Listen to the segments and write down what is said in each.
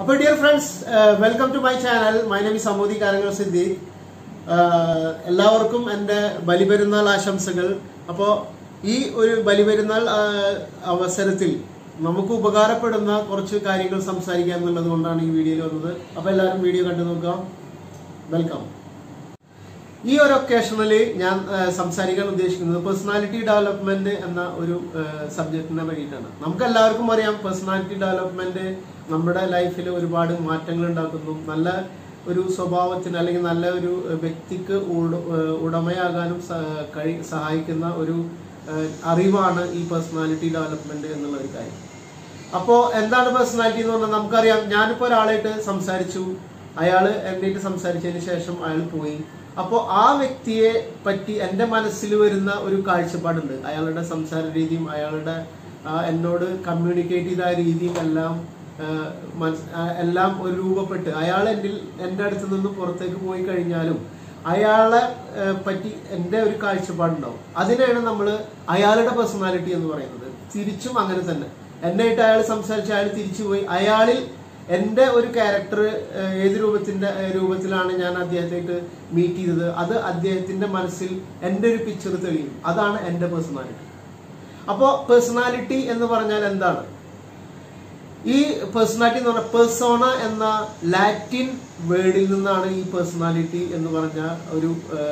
അപ്പോൾ dear friends welcome to my channel my name is സമൂതി കാരങ്ങൾ സിദ്ദീഖ് ആഹ് എല്ലാവർക്കും എൻ്റെ ബലിപെരുന്നാൾ ആശംസകൾ അപ്പോൾ ഈ ഒരു ബലിപെരുന്നാൾ ആഹ് അവസരത്തിൽ നമുക്ക് ഉപകാരപ്പെടുന്ന കുറച്ച് കാര്യങ്ങൾ സംസാരിക്കുക എന്നുള്ളത് കൊണ്ടാണ് ഈ വീഡിയോയിൽ വന്നത് അപ്പോൾ എല്ലാവരും വീഡിയോ കണ്ടു നോക്കാം വെൽക്കം ഈ ഒരു ഒക്കേഷനിൽ ഞാൻ ആ, സംസാരിക്കാൻ ഉദ്ദേശിക്കുന്നത് പേഴ്സണാലിറ്റി ഡെവലപ്മെന്റ് എന്ന ഒരു സബ്ജക്റ്റിനെ വേണ്ടിയിട്ടാണ് നമുക്ക് എല്ലാവർക്കും അറിയാം പേഴ്സണാലിറ്റി ഡെവലപ്മെന്റ് നമ്മുടെ ലൈഫിൽ ഒരുപാട് മാറ്റങ്ങൾ ഉണ്ടാക്കുന്നു നല്ല ഒരു സ്വഭാവത്തിന് അല്ലെങ്കിൽ നല്ല ഒരു ആ, വ്യക്തിക്ക് ഉട- ആ, ഉടമയാകാനും സ- കഴി സഹായിക്കുന്ന ഒരു ആ, അറിവാണ് ഈ പേഴ്സണാലിറ്റി ഡെവലപ്മെന്റ് എന്നുള്ള ഒരു കാര്യം അപ്പോ എന്താണ് പേഴ്സണാലിറ്റി എന്ന് പറഞ്ഞാൽ നമുക്കറിയാം ഞാനിപ്പോ ഒരാളായിട്ട് സംസാരിച്ചു അയാള് എൻ്റെ ആയിട്ട് സംസാരിച്ചതിന് ശേഷം അയാൾ പോയി അപ്പോൾ ആ വ്യക്തിയെ പറ്റി എൻ്റെ മനസ്സിൽ വരുന്ന ഒരു കാഴ്ചപ്പാടുണ്ട് അയാളുടെ സംസാര രീതിയും അയാളുടെ ആ, എന്നോട് കമ്മ്യൂണിക്കേറ്റ് ചെയ്ത ആ രീതിയും എല്ലാം ആ, മനസ്- ആ, എല്ലാം ഒരു രൂപപ്പെട്ട് അയാൾ എൻ്റെ എൻ്റെ അടുത്ത് നിന്ന് പുറത്തേക്ക് പോയി കഴിഞ്ഞാലും അയാളെ ആ, പറ്റി എൻ്റെ ഒരു കാഴ്ചപ്പാടുണ്ടാവും അതിനെയാണ് നമ്മൾ അയാളുടെ പേഴ്സണാലിറ്റി എന്ന് പറയുന്നത് തിരിച്ചും അങ്ങനെ തന്നെ എന്നായിട്ട് അയാൾ സംസാരിച്ച് അയാൾ തിരിച്ചുപോയി അയാളിൽ എൻ്റെ ഒരു ക്യാരക്ടർ ഏത് രൂപത്തിന്റെ ഏഹ്, രൂപത്തിലാണ് ഞാൻ അദ്ദേഹത്തേക്ക് മീറ്റ് ചെയ്തത് അത് അദ്ദേഹത്തിന്റെ മനസ്സിൽ എൻ്റെ ഒരു പിക്ചർ തെളിയും അതാണ് എൻ്റെ പേഴ്സണാലിറ്റി അപ്പോൾ പേഴ്സണാലിറ്റി എന്ന് പറഞ്ഞാൽ എന്താണ് ഈ പേഴ്സണാലിറ്റി എന്ന് പറഞ്ഞാൽ പേഴ്സോണ എന്ന ലാറ്റിൻ വേർഡിൽ നിന്നാണ് ഈ പേഴ്സണാലിറ്റി എന്ന് പറഞ്ഞ ഒരു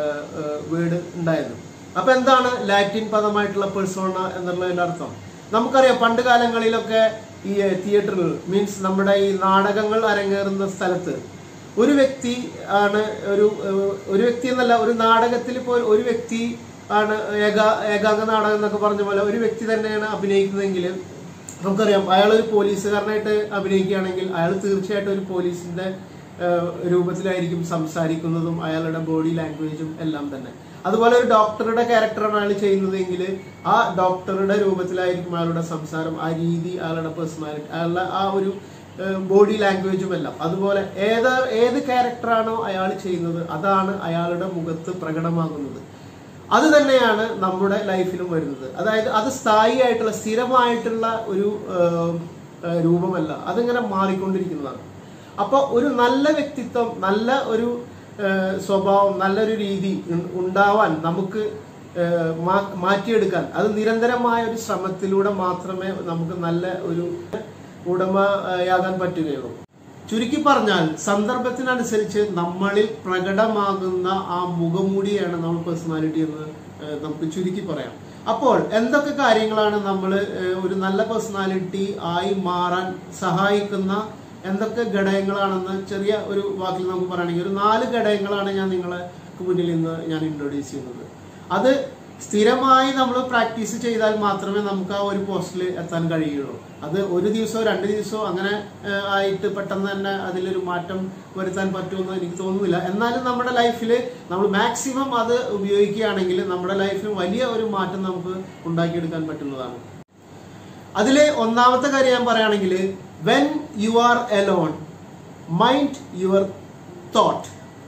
വേർഡ് ഉണ്ടായത് അപ്പൊ എന്താണ് ലാറ്റിൻ പദമായിട്ടുള്ള പേഴ്സോണ എന്നുള്ളതിന്റെ അർത്ഥം നമുക്കറിയാം പണ്ട് കാലങ്ങളിലൊക്കെ ഈ തിയേറ്ററിൽ മീൻസ് നമ്മുടെ ഈ നാടകങ്ങൾ അരങ്ങേറുന്ന സ്ഥലത്ത് ഒരു വ്യക്തി ആണ് ഒരു ഏഹ്, ഒരു വ്യക്തി എന്നല്ല ഒരു നാടകത്തിൽ ഇപ്പോൾ ഒരു വ്യക്തി ആണ് ഏകാ ഏകാംഗ നാടകം എന്നൊക്കെ പറഞ്ഞ പോലെ ഒരു വ്യക്തി തന്നെയാണ് അഭിനയിക്കുന്നതെങ്കിൽ നമുക്കറിയാം അയാൾ ഒരു പോലീസുകാരനായിട്ട് അഭിനയിക്കുകയാണെങ്കിൽ അയാൾ തീർച്ചയായിട്ടും ഒരു പോലീസിന്റെ ഏഹ്, രൂപത്തിലായിരിക്കും സംസാരിക്കുന്നതും അയാളുടെ ബോഡി ലാംഗ്വേജും എല്ലാം തന്നെ അതുപോലെ ഒരു ഡോക്ടറുടെ ക്യാരക്ടറാണ് അയാൾ ചെയ്യുന്നതെങ്കിൽ ആ ഡോക്ടറുടെ രൂപത്തിലായിരിക്കും അയാളുടെ സംസാരം ആ രീതി അയാളുടെ പേഴ്സണാലിറ്റി അയാളുടെ ആ ഒരു ബോഡി ലാംഗ്വേജും എല്ലാം അതുപോലെ ഏത് ഏത് ക്യാരക്ടറാണോ അയാൾ ചെയ്യുന്നത് അതാണ് അയാളുടെ മുഖത്ത് പ്രകടമാകുന്നത് അത് തന്നെയാണ് നമ്മുടെ ലൈഫിലും വരുന്നത് അതായത് അത് സ്ഥായിയായിട്ടുള്ള സ്ഥിരമായിട്ടുള്ള ഒരു ഏഹ്, ഏഹ്, രൂപമല്ല അതിങ്ങനെ മാറിക്കൊണ്ടിരിക്കുന്നതാണ് അപ്പോൾ ഒരു നല്ല വ്യക്തിത്വം നല്ല ഒരു ഏഹ്, സ്വഭാവം നല്ലൊരു രീതി ഉ- ഉണ്ടാവാൻ നമുക്ക് ഏഹ്, മാ- മാറ്റിയെടുക്കാൻ അത് നിരന്തരമായ ഒരു ശ്രമത്തിലൂടെ മാത്രമേ നമുക്ക് നല്ല ഒരു ഉടമയാകാൻ പറ്റുകയുള്ളൂ ചുരുക്കി പറഞ്ഞാൽ സന്ദർഭത്തിനനുസരിച്ച് നമ്മളിൽ പ്രകടമാകുന്ന ആ മുഖമൂടിയാണ് നമ്മൾ പേഴ്സണാലിറ്റി എന്ന് ഏഹ്, നമുക്ക് ചുരുക്കി പറയാം അപ്പോൾ എന്തൊക്കെ കാര്യങ്ങളാണ് നമ്മൾ ഒരു നല്ല പേഴ്സണാലിറ്റി ആയി മാറാൻ സഹായിക്കുന്ന എന്തൊക്കെ ഘടകങ്ങളാണെന്ന് ചെറിയ ഒരു വാക്കിൽ നമുക്ക് പറയുകയാണെങ്കിൽ ഒരു നാല് ഘടകങ്ങളാണ് ഞാൻ നിങ്ങളെ മുന്നിൽ ഇന്ന് ഞാൻ ഇൻട്രൊഡ്യൂസ് ചെയ്യുന്നത് അത് സ്ഥിരമായി നമ്മൾ പ്രാക്ടീസ് ചെയ്താൽ മാത്രമേ നമുക്ക് ആ ഒരു പോസ്റ്റിൽ എത്താൻ കഴിയുള്ളൂ അത് ഒരു ദിവസമോ രണ്ട് ദിവസമോ അങ്ങനെ ഏഹ്, ആയിട്ട് പെട്ടെന്ന് തന്നെ അതിലൊരു മാറ്റം വരുത്താൻ പറ്റുമെന്ന് എനിക്ക് തോന്നുന്നില്ല എന്നാലും നമ്മുടെ ലൈഫിൽ നമ്മൾ മാക്സിമം അത് ഉപയോഗിക്കുകയാണെങ്കിൽ നമ്മുടെ ലൈഫിൽ വലിയ ഒരു മാറ്റം നമുക്ക് ഉണ്ടാക്കിയെടുക്കാൻ പറ്റുന്നതാണ് അതിലെ ഒന്നാമത്തെ കാര്യം ഞാൻ പറയുകയാണെങ്കിൽ when you are alone mind your thought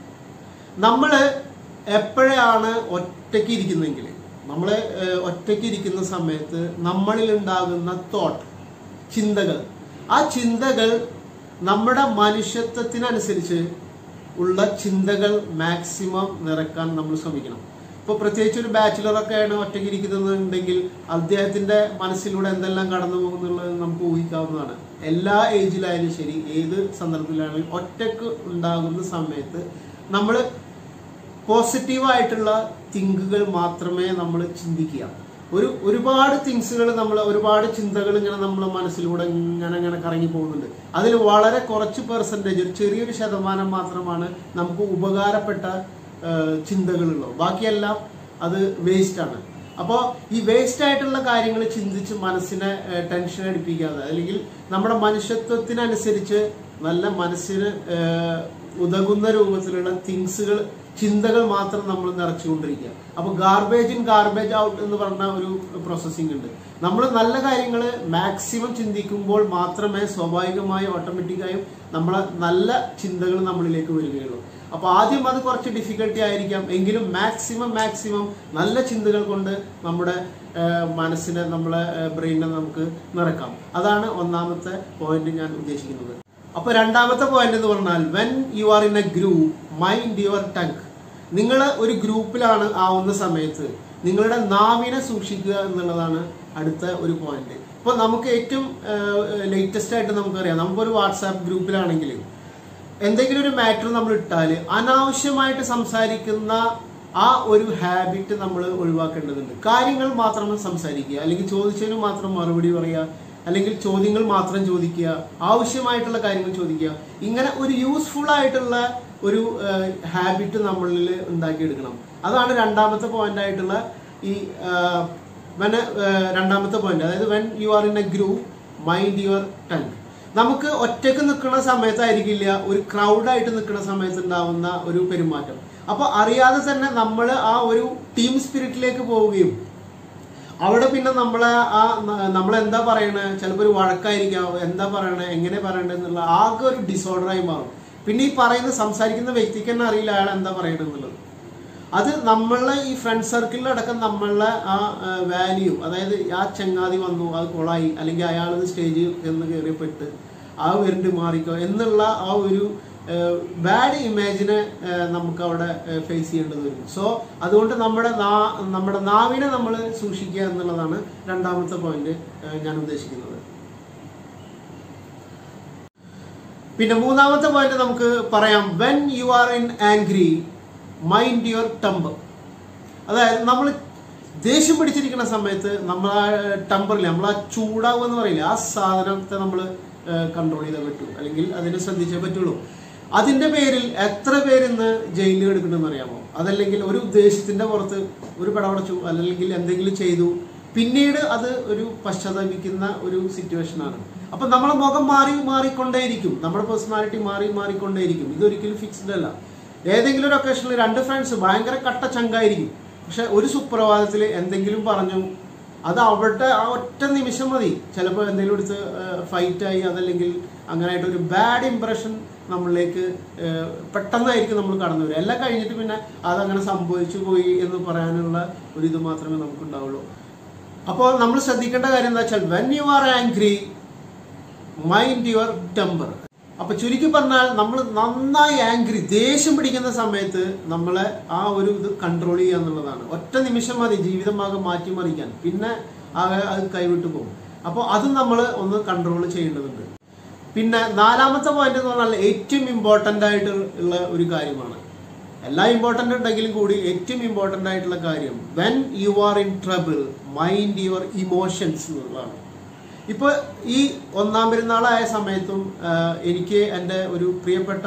നമ്മൾ എപ്പോഴാണ് ഒറ്റയ്ക്ക് ഇരിക്കുന്നതെങ്കിൽ നമ്മൾ ഒറ്റയ്ക്ക് ഇരിക്കുന്ന സമയത്ത് നമ്മളിൽ ഉണ്ടാകുന്ന തോട്ട് ചിന്തകൾ ആ ചിന്തകൾ നമ്മുടെ മനുഷ്യത്വത്തിനനുസരിച്ച് ഉള്ള ചിന്തകൾ മാക്സിമം നിറക്കാൻ നമ്മൾ ശ്രമിക്കണം ഇപ്പോൾ പ്രത്യേകിച്ച് ഒരു ബാച്ചിലറൊക്കെ ആണ് ഒറ്റയ്ക്ക് ഇരിക്കുന്നുണ്ടെങ്കിൽ അദ്ദേഹത്തിന്റെ മനസ്സിലൂടെ എന്തെല്ലാം കടന്നു പോകുന്നുള്ളത് നമുക്ക് ഊഹിക്കാവുന്നതാണ് എല്ലാ ഏജിലായാലും ശരി ഏത് സന്ദർഭത്തിലാണെങ്കിലും ഒറ്റയ്ക്ക് ഉണ്ടാകുന്ന സമയത്ത് നമ്മൾ പോസിറ്റീവായിട്ടുള്ള തിങ്കുകൾ മാത്രമേ നമ്മൾ ചിന്തിക്കുക ഒരു ഒരുപാട് തിങ്സുകൾ നമ്മൾ ഒരുപാട് ചിന്തകൾ ഇങ്ങനെ നമ്മളെ മനസ്സിലൂടെ ഇങ്ങനെ ഇങ്ങനെ കറങ്ങി പോകുന്നുണ്ട് അതിൽ വളരെ കുറച്ച് പെർസെൻറ്റേജ് ഒരു ചെറിയൊരു ശതമാനം മാത്രമാണ് നമുക്ക് ഉപകാരപ്പെട്ട ചിന്തകളുള്ളൂ ബാക്കിയെല്ലാം അത് വേസ്റ്റ് ആണ് അപ്പോൾ ഈ വേസ്റ്റ് ആയിട്ടുള്ള കാര്യങ്ങൾ ചിന്തിച്ച് മനസ്സിനെ ടെൻഷൻ അടിപ്പിക്കാതെ അല്ലെങ്കിൽ നമ്മുടെ മനുഷ്യത്വത്തിനനുസരിച്ച് നല്ല മനസ്സിന് ഏഹ്, ഉതകുന്ന രൂപത്തിലുള്ള തിങ്സുകൾ ചിന്തകൾ മാത്രം നമ്മൾ നിറച്ചുകൊണ്ടിരിക്കുക അപ്പൊ ഗാർബേജ് ഇൻ ഗാർബേജ് ഔട്ട് എന്ന് പറഞ്ഞ ഒരു പ്രോസസ്സിംഗ് ഉണ്ട് നമ്മൾ നല്ല കാര്യങ്ങൾ മാക്സിമം ചിന്തിക്കുമ്പോൾ മാത്രമേ സ്വാഭാവികമായും ഓട്ടോമാറ്റിക്കായും നമ്മളെ നല്ല ചിന്തകൾ നമ്മളിലേക്ക് വരികയുള്ളൂ അപ്പൊ ആദ്യം അത് കുറച്ച് ഡിഫിക്കൽട്ടി ആയിരിക്കാം എങ്കിലും മാക്സിമം മാക്സിമം നല്ല ചിന്തകൾ കൊണ്ട് നമ്മുടെ ഏഹ്, മനസ്സിനെ നമ്മളെ ബ്രെയിനെ നമുക്ക് നിറക്കാം അതാണ് ഒന്നാമത്തെ പോയിന്റ് ഞാൻ ഉദ്ദേശിക്കുന്നത് അപ്പൊ രണ്ടാമത്തെ പോയിന്റ് എന്ന് പറഞ്ഞാൽ when you are in a group mind your tongue നിങ്ങൾ ഒരു ഗ്രൂപ്പിലാണ് ആവുന്ന സമയത്ത് നിങ്ങളുടെ നാവിനെ സൂക്ഷിക്കുക എന്നുള്ളതാണ് അടുത്ത ഒരു പോയിന്റ് ഇപ്പൊ നമുക്ക് ഏറ്റവും ലേറ്റസ്റ്റ് ആയിട്ട് നമുക്കറിയാം നമുക്കൊരു വാട്സാപ്പ് ഗ്രൂപ്പിലാണെങ്കിൽ എന്തെങ്കിലും ഒരു മാറ്റർ നമ്മൾ ഇട്ടാൽ അനാവശ്യമായിട്ട് സംസാരിക്കുന്ന ആ ഒരു ഹാബിറ്റ് നമ്മൾ ഒഴിവാക്കേണ്ടതുണ്ട് കാര്യങ്ങൾ മാത്രം സംസാരിക്കുക അല്ലെങ്കിൽ ചോദിച്ചതിന് മാത്രം മറുപടി പറയുക അല്ലെങ്കിൽ ചോദ്യങ്ങൾ മാത്രം ചോദിക്കുക ആവശ്യമായിട്ടുള്ള കാര്യങ്ങൾ ചോദിക്കുക ഇങ്ങനെ ഒരു യൂസ്ഫുൾ ആയിട്ടുള്ള ഒരു ഹാബിറ്റ് നമ്മളിൽ ഉണ്ടാക്കിയെടുക്കണം അതാണ് രണ്ടാമത്തെ പോയിന്റ് ആയിട്ടുള്ള ഈ വെൻ രണ്ടാമത്തെ പോയിന്റ് അതായത് when you are in a group mind your tongue നമുക്ക് ഒറ്റക്ക് നിൽക്കുന്ന സമയത്തായിരിക്കില്ല ഒരു ക്രൗഡായിട്ട് നിൽക്കുന്ന സമയത്ത് ഉണ്ടാവുന്ന ഒരു പെരുമാറ്റം അപ്പൊ അറിയാതെ തന്നെ നമ്മൾ ആ ഒരു ടീം സ്പിരിറ്റിലേക്ക് പോവുകയും അവിടെ പിന്നെ നമ്മളെ ആ ന- നമ്മളെന്താ പറയണേ ചിലപ്പോൾ ഒരു വഴക്കായിരിക്കാം എന്താ പറയണേ എങ്ങനെ പറയണേ എന്നുള്ള ആകെ ഒരു ഡിസോർഡറായി മാറും പിന്നെ ഈ പറയുന്ന സംസാരിക്കുന്ന വ്യക്തിക്ക് തന്നെ അറിയില്ല അയാൾ എന്താ പറയണെന്നുള്ളത് അത് നമ്മളെ ഈ ഫ്രണ്ട് സർക്കിളിലടക്കം നമ്മളെ ആ വാല്യൂ അതായത് ആ ചങ്ങാതി വന്നു അത് കൊളായി അല്ലെങ്കിൽ അയാൾ സ്റ്റേജിൽ എന്ന് കയറിയപ്പെട്ട് ആ വരുന്നുണ്ട് മാറിക്കോ എന്നുള്ള ആ ഒരു ബാഡ് ഇമേജിനെ നമുക്ക് അവിടെ ഫേസ് ചെയ്യേണ്ടത് വരും സോ അതുകൊണ്ട് നമ്മുടെ നാ- നമ്മുടെ നാവിനെ നമ്മൾ സൂക്ഷിക്കുക എന്നുള്ളതാണ് രണ്ടാമത്തെ പോയിന്റ് ഞാൻ ഉദ്ദേശിക്കുന്നത് പിന്നെ മൂന്നാമത്തെ പോയിന്റ് നമുക്ക് പറയാം when you are in angry mind your temper അതായത് നമ്മൾ ദേഷ്യം പിടിച്ചിരിക്കുന്ന സമയത്ത് നമ്മൾ ആ ടംബറില്ല നമ്മൾ ആ ചൂടാവുക എന്ന് പറയില്ല ആ സാധനത്തെ നമ്മൾ കൺട്രോൾ ചെയ്തേ പറ്റൂ അല്ലെങ്കിൽ അതിനെ ശ്രദ്ധിച്ചേ പറ്റുള്ളൂ അതിന്റെ പേരിൽ എത്ര പേര് ഇന്ന് ജയിലിൽ എടുക്കണമെന്ന് അറിയാമോ അതല്ലെങ്കിൽ ഒരു ഉദ്ദേശത്തിന്റെ പുറത്ത് ഒരു പടവടച്ചു അല്ലെങ്കിൽ എന്തെങ്കിലും ചെയ്തു പിന്നീട് അത് ഒരു പശ്ചാത്തപിക്കുന്ന ഒരു സിറ്റുവേഷൻ ആണ് അപ്പൊ നമ്മളെ മുഖം മാറി മാറിക്കൊണ്ടേയിരിക്കും നമ്മുടെ പേഴ്സണാലിറ്റി മാറി മാറിക്കൊണ്ടേയിരിക്കും ഇതൊരിക്കലും ഫിക്സ്ഡ് അല്ല ഏതെങ്കിലും ഒരു ഒക്കേഷനിൽ രണ്ട് ഫ്രണ്ട്സ് ഭയങ്കര കട്ട ചങ്കായിരിക്കും പക്ഷെ ഒരു സുപ്രഭാതത്തിൽ എന്തെങ്കിലും പറഞ്ഞു അത് അവരുടെ ആ ഒറ്റ നിമിഷം മതി ചിലപ്പോൾ എന്തെങ്കിലും എടുത്ത് ഫൈറ്റ് ആയി അതല്ലെങ്കിൽ അങ്ങനെയായിട്ട് ഒരു ബാഡ് ഇംപ്രഷൻ നമ്മളിലേക്ക് ഏഹ്, പെട്ടെന്നായിരിക്കും നമ്മൾ കടന്നു വരിക എല്ലാം കഴിഞ്ഞിട്ട് പിന്നെ അതങ്ങനെ സംഭവിച്ചു പോയി എന്ന് പറയാനുള്ള ഒരു ഇത് മാത്രമേ നമുക്കുണ്ടാവുള്ളൂ അപ്പോൾ നമ്മൾ ശ്രദ്ധിക്കേണ്ട കാര്യം എന്താ വെച്ചാൽ when you are angry mind your temper അപ്പൊ ചുരുക്കി പറഞ്ഞാൽ നമ്മൾ നന്നായി ആംഗ്രി ദേഷ്യം പിടിക്കുന്ന സമയത്ത് നമ്മളെ ആ ഒരു ഇത് കൺട്രോൾ ചെയ്യുക എന്നുള്ളതാണ് ഒറ്റ നിമിഷം മതി ജീവിതമാകെ മാറ്റിമറിക്കാൻ പിന്നെ ആകെ അത് കൈവിട്ടു പോകും അപ്പോൾ അത് നമ്മൾ ഒന്ന് കൺട്രോൾ ചെയ്യേണ്ടതുണ്ട് പിന്നെ നാലാമത്തെ പോയിന്റ് എന്ന് പറഞ്ഞാൽ ഏറ്റവും ഇമ്പോർട്ടൻ്റ് ആയിട്ട് ഉള്ള ഒരു കാര്യമാണ് എല്ലാം ഇമ്പോർട്ടൻ്റ് ഉണ്ടെങ്കിലും കൂടി ഏറ്റവും ഇമ്പോർട്ടൻ്റ് ആയിട്ടുള്ള കാര്യം when you are in trouble mind your emotions എന്നുള്ളതാണ് ഇപ്പോൾ ഈ ഒന്നാം പെരുന്നാളായ സമയത്തും ആ, എനിക്ക് എൻ്റെ ഒരു പ്രിയപ്പെട്ട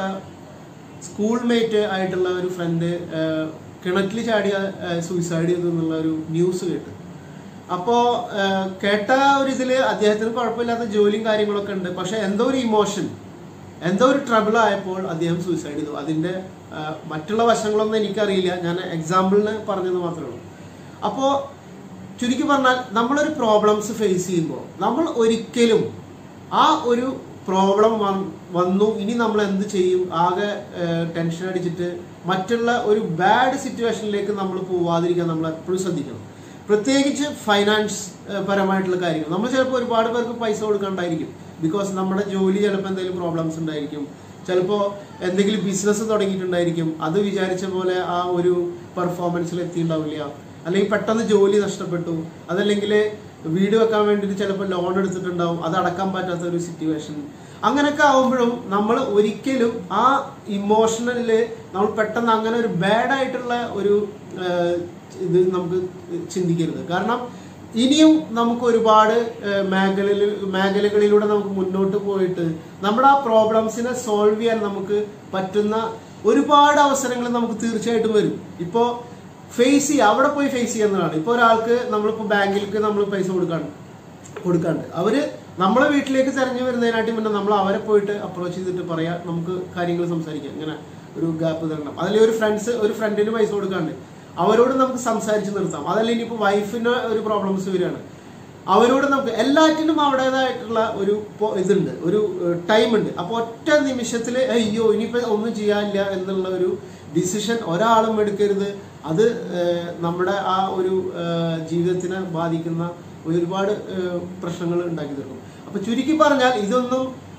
സ്കൂൾ മേറ്റ് ആയിട്ടുള്ള ഒരു ഫ്രണ്ട് കിണറ്റിൽ ചാടിയ സൂയിസൈഡ് ചെയ്തു എന്നുള്ള ഒരു ന്യൂസ് കേട്ടു അപ്പോൾ കേട്ട ഒരു ഇതിൽ അദ്ദേഹത്തിന് കുഴപ്പമില്ലാത്ത ജോലിയും കാര്യങ്ങളൊക്കെ ഉണ്ട് പക്ഷെ എന്തോ ഒരു ഇമോഷൻ എന്തോ ഒരു ട്രബിൾ ആയപ്പോൾ അദ്ദേഹം സൂയിസൈഡ് ചെയ്തു അതിൻ്റെ ആ, മറ്റുള്ള വശങ്ങളൊന്നും എനിക്കറിയില്ല ഞാൻ എക്സാമ്പിളിന് പറഞ്ഞത് മാത്രമേ ഉള്ളൂ അപ്പോൾ ചുരുക്കി പറഞ്ഞാൽ നമ്മളൊരു പ്രോബ്ലംസ് ഫേസ് ചെയ്യുമ്പോൾ നമ്മൾ ഒരിക്കലും ആ ഒരു പ്രോബ്ലം വന്നു ഇനി നമ്മൾ എന്ത് ചെയ്യും ആകെ ടെൻഷൻ അടിച്ചിട്ട് മറ്റുള്ള ഒരു ബാഡ് സിറ്റുവേഷനിലേക്ക് നമ്മൾ പോവാതിരിക്കാൻ നമ്മൾ എപ്പോഴും ശ്രദ്ധിക്കണം പ്രത്യേകിച്ച് ഫൈനാൻസ് പരമായിട്ടുള്ള കാര്യങ്ങൾ നമ്മൾ ചിലപ്പോൾ ഒരുപാട് പേർക്ക് പൈസ കൊടുക്കാണ്ടായിരിക്കും ബിക്കോസ് നമ്മുടെ ജോലി ചിലപ്പോൾ എന്തെങ്കിലും പ്രോബ്ലംസ് ഉണ്ടായിരിക്കും ചിലപ്പോൾ എന്തെങ്കിലും ബിസിനസ് തുടങ്ങിയിട്ടുണ്ടായിരിക്കും അത് വിചാരിച്ച പോലെ ആ ഒരു പെർഫോമൻസിൽ എത്തിയിട്ടുണ്ടാവില്ല അല്ലെങ്കിൽ പെട്ടെന്ന് ജോലി നഷ്ടപ്പെട്ടു അതല്ലെങ്കിൽ വീട് വെക്കാൻ വേണ്ടിയിട്ട് ചിലപ്പോൾ ലോൺ എടുത്തിട്ടുണ്ടാവും അത് അടക്കാൻ പറ്റാത്ത ഒരു സിറ്റുവേഷൻ അങ്ങനെയൊക്കെ ആവുമ്പോഴും നമ്മൾ ഒരിക്കലും ആ ഇമോഷണലില് നമ്മൾ പെട്ടെന്ന് അങ്ങനെ ഒരു ബാഡ് ആയിട്ടുള്ള ഒരു ആ, ഇത് നമുക്ക് ചിന്തിക്കരുത് കാരണം ഇനിയും നമുക്ക് ഒരുപാട് ആ, മേഖലയിൽ മേഖലകളിലൂടെ നമുക്ക് മുന്നോട്ട് പോയിട്ട് നമ്മുടെ ആ പ്രോബ്ലംസിനെ സോൾവ് ചെയ്യാൻ നമുക്ക് പറ്റുന്ന ഒരുപാട് അവസരങ്ങൾ നമുക്ക് തീർച്ചയായിട്ടും വരും ഇപ്പോൾ ഫേസ് ചെയ്യുക അവിടെ പോയി ഫേസ് ചെയ്യുന്നതാണ് ഇപ്പോൾ ഒരാൾക്ക് നമ്മളിപ്പോൾ ബാങ്കിലേക്ക് നമ്മൾ പൈസ കൊടുക്കാണ്ട് കൊടുക്കാണ്ട് അവര് നമ്മളെ വീട്ടിലേക്ക് തെരഞ്ഞു വരുന്നതിനാട്ടി മുന്നേ നമ്മൾ അവരെ പോയിട്ട് അപ്രോച്ച് ചെയ്തിട്ട് പറയാ നമുക്ക് കാര്യങ്ങൾ സംസാരിക്കാം ഇങ്ങനെ ഒരു ഗ്യാപ്പ് തരണം അതിൽ ഒരു ഫ്രണ്ട്സ് ഒരു ഫ്രണ്ടിന് പൈസ കൊടുക്കാണ്ട് അവരോട് നമുക്ക് സംസാരിച്ച് നിർത്താം അതല്ല ഇനിയിപ്പോൾ വൈഫിന് ഒരു പ്രോബ്ലംസ് വരികയാണ് അവരോട് നമുക്ക് എല്ലാറ്റിനും അവരുടേതായിട്ടുള്ള ഒരു പൊ- ഇതുണ്ട് ഒരു ടൈം ഉണ്ട് അപ്പൊ ഒറ്റ നിമിഷത്തിൽ അയ്യോ ഇനിയിപ്പോ ഒന്നും ചെയ്യാനില്ല എന്നുള്ള ഒരു ഡിസിഷൻ ഒരാളും എടുക്കരുത് അത് ഏഹ്, നമ്മുടെ ആ ഒരു ഏഹ്, ജീവിതത്തിനെ ബാധിക്കുന്ന ഒരുപാട് ഏഹ്, പ്രശ്നങ്ങൾ ഉണ്ടാക്കി തീർക്കും അപ്പൊ ചുരുക്കി പറഞ്ഞാൽ ഇതൊന്നും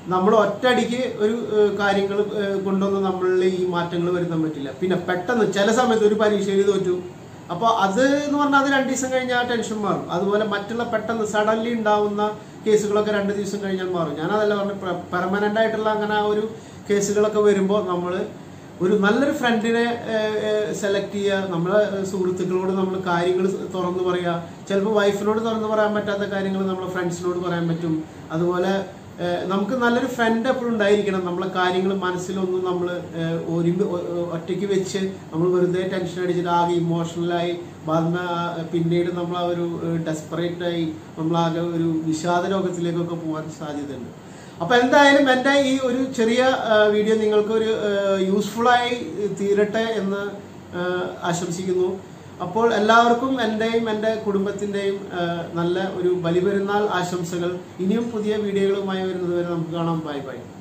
നമ്മൾ ഒറ്റയടിക്ക് ഒരു കാര്യങ്ങൾ കൊണ്ടൊന്നും നമ്മളിൽ ഈ മാറ്റങ്ങൾ വരുത്താൻ പറ്റില്ല പിന്നെ പെട്ടെന്ന് ചില സമയത്ത് ഒരു പരീക്ഷയിൽ തോറ്റു അപ്പോൾ അത് എന്ന് പറഞ്ഞാൽ അത് രണ്ട് ദിവസം കഴിഞ്ഞാൽ ടെൻഷൻ മാറും അതുപോലെ മറ്റുള്ള പെട്ടെന്ന് സഡൻലി ഉണ്ടാവുന്ന കേസുകളൊക്കെ രണ്ട് ദിവസം കഴിഞ്ഞാൽ മാറും ഞാൻ അതല്ല പറഞ്ഞു പെർമനന്റ് ആയിട്ടുള്ള അങ്ങനെ ആ ഒരു കേസുകളൊക്കെ വരുമ്പോൾ നമ്മൾ ഒരു നല്ലൊരു ഫ്രണ്ടിനെ സെലക്ട് ചെയ്യുക നമ്മളെ സുഹൃത്തുക്കളോട് നമ്മൾ കാര്യങ്ങൾ തുറന്നു പറയുക ചിലപ്പോൾ വൈഫിനോട് തുറന്നു പറയാൻ പറ്റാത്ത കാര്യങ്ങൾ നമ്മളെ ഫ്രണ്ട്സിനോട് പറയാൻ പറ്റും അതുപോലെ ഏഹ്, നമുക്ക് നല്ലൊരു ഫ്രണ്ട് എപ്പോഴും ഉണ്ടായിരിക്കണം നമ്മളെ കാര്യങ്ങൾ മനസ്സിലൊന്നും നമ്മൾ ഒരുമി ഒ- ഒ- ഒറ്റയ്ക്ക് വെച്ച് നമ്മൾ വെറുതെ ടെൻഷൻ അടിച്ചിട്ട് ആകെ ഇമോഷണലായി വന്ന പിന്നീട് നമ്മൾ ആ ഒരു ഡെസ്പറേറ്റ് ആയി നമ്മളാകെ ഒരു വിഷാദ രോഗത്തിലേക്കൊക്കെ പോകാൻ സാധ്യതയുണ്ട് അപ്പൊ എന്തായാലും എൻ്റെ ഈ ഒരു ചെറിയ ആ, വീഡിയോ നിങ്ങൾക്ക് ഒരു യൂസ്ഫുൾ ആയി തീരട്ടെ എന്ന് ആ, ആശംസിക്കുന്നു അപ്പോൾ എല്ലാവർക്കും എൻ്റെയും എൻ്റെ കുടുംബത്തിൻ്റെയും ആ, നല്ല ഒരു ബലിപെരുന്നാൾ ആശംസകൾ ഇനിയും പുതിയ വീഡിയോകളുമായി വരുന്നത് വരെ നമുക്ക് കാണാം ബൈ ബൈ